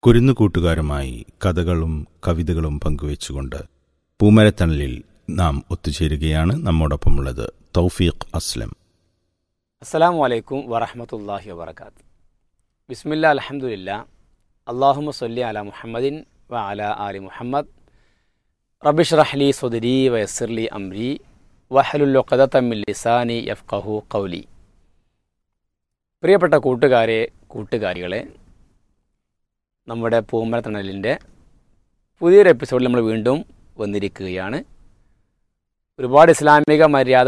കുരുന്നുകൂട്ടുകാരുമായി കഥകളും കവിതകളും പങ്കുവെച്ചുകൊണ്ട് പൂമരത്തണലിൽ നാം ഒത്തുചേരുകയാണ് നമ്മോടൊപ്പമുള്ളത് തൗഫീഖ് അസ്ലം അസ്സലാമു അലൈക്കും വറഹമത്തല്ലാഹി വബർക്കാത്ത് ബിസ്മില്ല അലഹമുല്ല അള്ളാഹുമ സല്ലി അല മുഹമ്മദിൻ വ അല ആലി മുഹമ്മദ് റബിഷ് റഹ്ലി സുദരി വയസ്സിർലി അംരി വഹലുല്ലൊക്കതമ്മിൽ ലിസാനി യഫ്കഹു കൗലി പ്രിയപ്പെട്ട കൂട്ടുകാരെ കൂട്ടുകാരികളെ നമ്മുടെ പൂമരത്തണലിൻ്റെ പുതിയൊരു എപ്പിസോഡിൽ നമ്മൾ വീണ്ടും വന്നിരിക്കുകയാണ് ഒരുപാട് ഇസ്ലാമിക മര്യാദ